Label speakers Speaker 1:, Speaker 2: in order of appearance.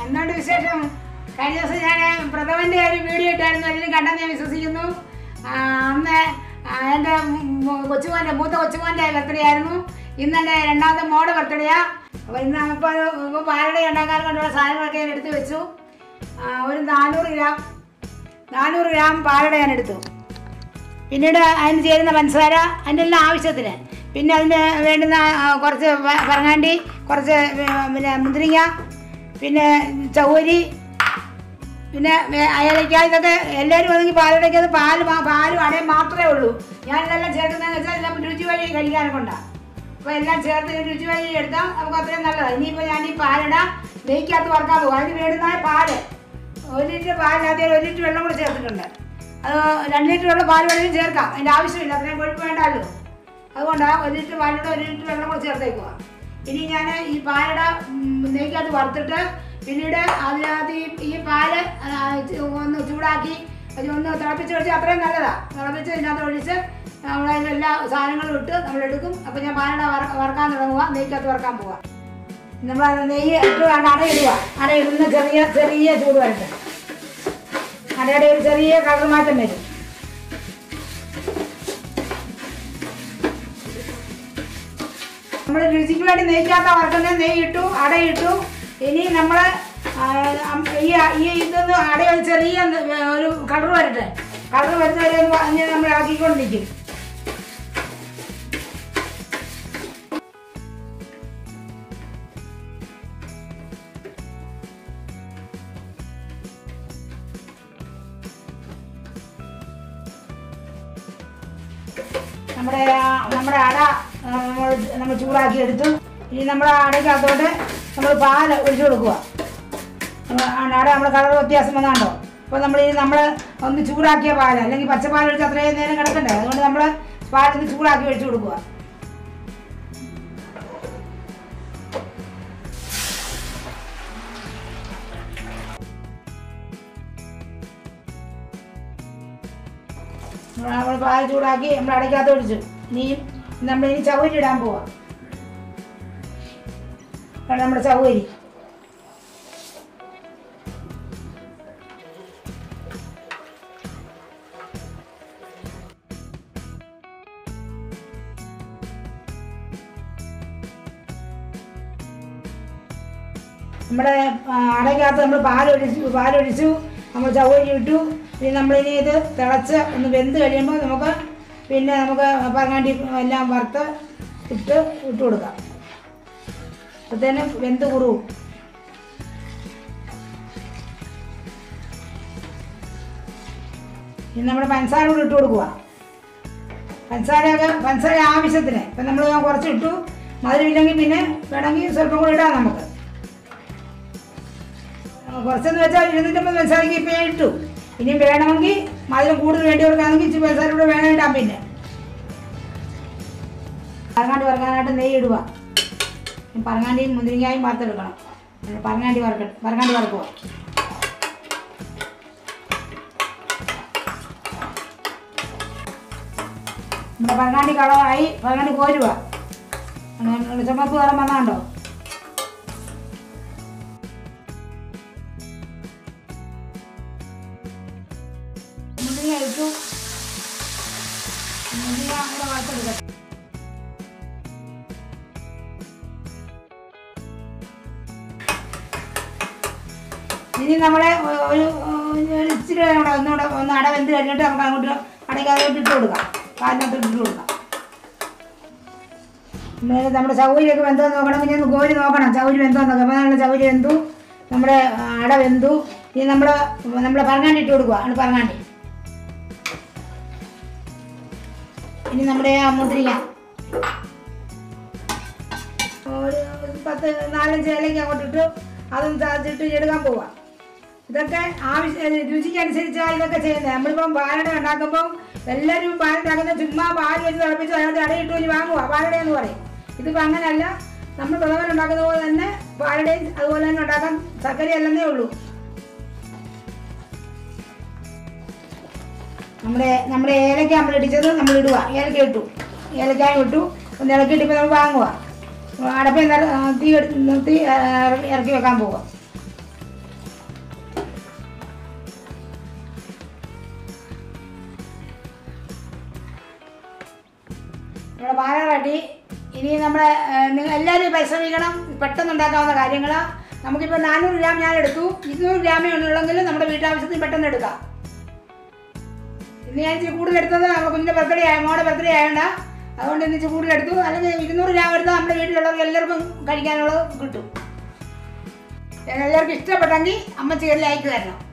Speaker 1: എന്തുകൊണ്ട് വിശേഷം കഴിഞ്ഞ ദിവസം ഞാൻ പ്രഥമൻ്റെ ഒരു വീഡിയോ ഇട്ടായിരുന്നു എല്ലാവരും കണ്ടെന്ന് ഞാൻ വിശ്വസിക്കുന്നു ആ, അന്ന് ആ, എൻ്റെ മു- കൊച്ചുമോൻ്റെ മൂത്ത കൊച്ചുമോൻ്റെ ബർത്ത്ഡേ ആയിരുന്നു ഇന്ന് എൻ്റെ രണ്ടാമത്തെ മോടെ ബർത്ത്ഡേയാ അപ്പോൾ ഇന്ന് ഇപ്പോൾ ഇപ്പോൾ പാലട ഉണ്ടാക്കാൻ കൊണ്ടുള്ള സാധനങ്ങളൊക്കെ ഞാൻ എടുത്ത് വെച്ചു ആ, ഒരു നാനൂറ് ഗ്രാം നാനൂറ് ഗ്രാം പാലട ഞാൻ എടുത്തു പിന്നീട് അതിന് ചേരുന്ന പഞ്ചസാര അതിൻ്റെ എല്ലാം ആവശ്യത്തിന് പിന്നെ അതിന് വേണ്ടുന്ന ആ, കുറച്ച് പ- പറങ്ങാണ്ടി കുറച്ച് വേ- പിന്നെ മുന്തിരിങ്ങ പിന്നെ ചൗരി പിന്നെ വേ- അയലയ്ക്ക ഇതൊക്കെ എല്ലാവരും ഒന്നെങ്കിൽ പാലടയ്ക്ക് അത് പാല് മാ- പാലും അടയും മാത്രമേ ഉള്ളൂ ഞാൻ ഇതെല്ലാം ചേർക്കുന്നതെന്ന് വെച്ചാൽ എല്ലാം രുചി വഴി കഴിക്കാനൊക്കെ കൊണ്ടാണ് അപ്പോൾ എല്ലാം ചേർത്ത് രുചി വഴി എടുത്താൽ നമുക്ക് അത്രയും നല്ലതാണ് ഇനിയിപ്പോൾ ഞാൻ ഈ പാലട നെയ്ക്കകത്ത് വറക്കാൻ പോകും അതിന് വേണ്ടുന്ന പാല് ഒരു ലിറ്റർ പാലിനകത്ത് ഒരു ലിറ്റർ വെള്ളം കൂടെ ചേർത്തിട്ടുണ്ട് അത് രണ്ട് ലിറ്റർ വെള്ളം പാൽ വേണമെങ്കിലും ചേർക്കാം അതിൻ്റെ ആവശ്യമില്ല അത്രയും കൊഴുപ്പ് വേണ്ടല്ലോ അതുകൊണ്ടാണ് ഒരു ലിറ്റർ പാലിലൂടെ ഒരു ലിറ്റർ വെള്ളം കൂടെ ചേർത്തേക്കുക ഇനി ഞാൻ ഈ പാലട ഉം, നെയ്ക്കകത്ത് വറുത്തിട്ട് പിന്നീട് അതിനകത്ത് ഈ ഈ പാല് ആ, ചു- ഒന്ന് ചൂടാക്കി അത് ഒന്ന് തിളപ്പിച്ച് ഒഴിച്ച് അത്രയും നല്ലതാണ് തിളപ്പിച്ച് ഇതിനകത്ത് ഒഴിച്ച് നമ്മൾ എല്ലാ സാധനങ്ങളും ഇട്ട് നമ്മൾ എടുക്കും അപ്പോൾ ഞാൻ പാലട വറ- വറക്കാൻ തുടങ്ങുക നെയ്ക്കകത്ത് വറക്കാൻ പോവാം നമ്മൾ അത് നെയ്യ് ഇട്ട് വേണ്ട അടയിടുക അടയിടുന്ന ചെറിയ ചെറിയ ചൂട് വരട്ടെ അടയുടെ ഒരു ചെറിയ കളർ മാറ്റം വരും നമ്മൾ രുചിക്ക് വേണ്ടി നെയ്ക്കകത്ത വറുക്കുന്നത് നെയ്യ് ഇട്ടു അടയിട്ടു ഇനി നമ്മൾ ഈ ഈ ഇതൊന്ന് അട ഒരു ചെറിയ ഒരു കളർ വരട്ടെ കളർ വരുന്ന വരെ ഒന്ന് പറഞ്ഞ് നമ്മൾ ഇളക്കിക്കൊണ്ടിരിക്കും നമ്മുടെ ആ- നമ്മുടെ അട ആ, നമ്മൾ നമ്മൾ ചൂടാക്കി എടുത്തു ഇനി നമ്മുടെ അടയ്ക്കകത്തോട്ട് നമ്മൾ പാൽ ഒഴിച്ചു കൊടുക്കുക ആ, അട നമ്മുടെ കളർ വ്യത്യാസം വന്നാണ്ടോ അപ്പോൾ നമ്മൾ ഇനി നമ്മൾ ഒന്ന് ചൂടാക്കിയ പാൽ അല്ലെങ്കിൽ പച്ചപ്പാൽ ഒഴിച്ച് അത്രയും നേരം കിടക്കണ്ടേ അതുകൊണ്ട് നമ്മൾ പാലൊന്ന് ചൂടാക്കി ഒഴിച്ചു കൊടുക്കുക നമ്മൾ പാൽ ചൂടാക്കി നമ്മൾ അടയ്ക്കകത്ത് ഒഴിച്ചു ഇനി നമ്മൾ ഇനി ചവരി ഇടാൻ പോവാം അതാണ് നമ്മുടെ ചവരി നമ്മുടെ ആ, അടയ്ക്കകത്ത് നമ്മൾ പാലൊഴിച്ചു പാലൊഴിച്ചു നമ്മൾ ചവരി ഇട്ടു ഇനി നമ്മളിനി ഇത് തിളച്ച് ഒന്ന് വെന്ത് കഴിയുമ്പോൾ നമുക്ക് പിന്നെ നമുക്ക് പറങ്ങാണ്ടി എല്ലാം വറുത്ത് ഇട്ട് ഇട്ട് കൊടുക്കാം അപ്പോഴത്തേനും വെന്ത് കുറുവും ഇനി നമ്മുടെ പഞ്ചസാര കൂടി ഇട്ട് കൊടുക്കുക പഞ്ചസാരയൊക്കെ പഞ്ചസാര ആവശ്യത്തിന് ഇപ്പം നമ്മൾ കുറച്ച് ഇട്ടു മധുരമില്ലെങ്കിൽ പിന്നെ വേണമെങ്കിൽ സ്വല്പം കൂടി ഇടാം നമുക്ക് കുറച്ചെന്ന് വെച്ചാൽ ഇരുന്നൂറ്റമ്പത് പഞ്ചസാരക്ക് ഇപ്പം ഞാൻ ഇട്ടു ഇനിയും വേണമെങ്കിൽ മധുരം കൂടുതൽ വേണ്ടിയവർക്കാണെങ്കിൽ ഇച്ചിരി പഞ്ചസാര കൂടെ വേണം ഇടാം പിന്നെ പറങ്ങാണ്ടി വറക്കാനായിട്ട് നെയ്യ് ഇടുക ഇനി പറങ്ങാണ്ടിയും മുന്തിരിങ്ങായും വറുത്തെടുക്കണം പിന്നെ പറങ്ങാണ്ടി വറക്ക പറങ്ങാണ്ടി വറക്കുക നമ്മുടെ പറങ്ങാണ്ടി കളറായി പറങ്ങാണ്ടി കോരുക അങ്ങനെ ചുമപ്പ് നിറം വന്നാണ്ടോ മുന്തിരിങ്ങ ഇട്ടു മുന്തിരിങ്ങ കൂടെ വറുത്തെടുക്കട്ടെ ഇനി നമ്മളെ ഒ- ഒരു ഒരു ഇച്ചിരി നേരം കൂടെ ഒന്നുകൂടെ ഒന്ന് അട വെന്ത് കഴിഞ്ഞിട്ട് നമുക്ക് അങ്ങോട്ട് അടയ്ക്കകത്തോട്ട് ഇട്ട് കൊടുക്കാം പാലിനകത്തോട്ട് ഇട്ട് കൊടുക്കാം പിന്നെ നമ്മുടെ ചൗരിയൊക്കെ വെന്തോ നോക്കണം പിന്നെ ഒന്ന് കോരി നോക്കണം ചൗരി വെന്തോ നോക്കാം അപ്പോൾ നമ്മുടെ ചൗരി വെന്തു നമ്മുടെ അട വെന്തു ഇനി നമ്മൾ നമ്മുടെ പറങ്ങാണ്ടി ഇട്ട് കൊടുക്കുക ആണ് പറങ്ങാണ്ടി ഇനി നമ്മുടെ ആ മുദ്രിക ഒരു പത്ത് നാലഞ്ച് ഇലയ്ക്ക് അങ്ങോട്ട് ഇട്ടു അതും ചതച്ചിട്ട് എടുക്കാൻ പോവാം ഇതൊക്കെ ആവശ്യ രുചിക്കനുസരിച്ചാണ് ഇതൊക്കെ ചെയ്യുന്നത് നമ്മളിപ്പം പാലട ഉണ്ടാക്കുമ്പോൾ എല്ലാവരും പാലുണ്ടാക്കുന്ന ചുമ്മാ പാൽ വെച്ച് തിളപ്പിച്ച് അതിനകത്ത് അടയിട്ട് വെച്ച് വാങ്ങുക പാലട എന്ന് പറയും ഇതിപ്പോൾ അങ്ങനെയല്ല നമ്മൾ പ്രഥമൻ ഉണ്ടാക്കുന്ന പോലെ തന്നെ പാലടയും അതുപോലെ തന്നെ ഉണ്ടാക്കാൻ സക്കര അല്ലെന്നേ ഉള്ളൂ നമ്മുടെ നമ്മുടെ ഏലക്ക നമ്മൾ ഇടിച്ചത് നമ്മൾ ഇടുക ഏലക്ക ഇട്ടു ഏലക്കായ ഇട്ടു ഒന്ന് ഇളക്കിയിട്ട് ഇപ്പോൾ നമ്മൾ വാങ്ങുക അടപ്പ തീ എടുത്ത് നിർത്തി ആ, ഇറക്കി വെക്കാൻ പോവുക തയ്യാറാക്കി ഇനി നമ്മൾ നിങ്ങൾ എല്ലാവരും പരിശ്രമിക്കണം പെട്ടെന്ന് ഉണ്ടാക്കാവുന്ന കാര്യങ്ങളാണ് നമുക്കിപ്പോൾ നാനൂറ് ഗ്രാം ഞാൻ എടുത്തു ഇരുന്നൂറ് ഗ്രാമേ ഉള്ളെങ്കിൽ നമ്മുടെ വീട്ടാവശ്യത്തിന് പെട്ടെന്ന് എടുക്കാം ഇന്ന് ഞാൻ ഇച്ചിരി കൂടുതൽ എടുത്തത് നമ്മുടെ കുഞ്ഞിൻ്റെ ബർത്ത്ഡേ ആയ മോടെ ബർത്ത്ഡേ ആയതുകൊണ്ട് അതുകൊണ്ട് ഇന്ന് ഇച്ചിരി കൂടുതൽ എടുത്തു അല്ലെങ്കിൽ ഇരുന്നൂറ് ഗ്രാം എടുത്താൽ നമ്മുടെ വീട്ടിലുള്ളവർക്ക് എല്ലാവർക്കും കഴിക്കാനുള്ളത് കിട്ടും എല്ലാവർക്കും ഇഷ്ടപ്പെട്ടെങ്കിൽ അമ്മ ലൈക്ക് തരണം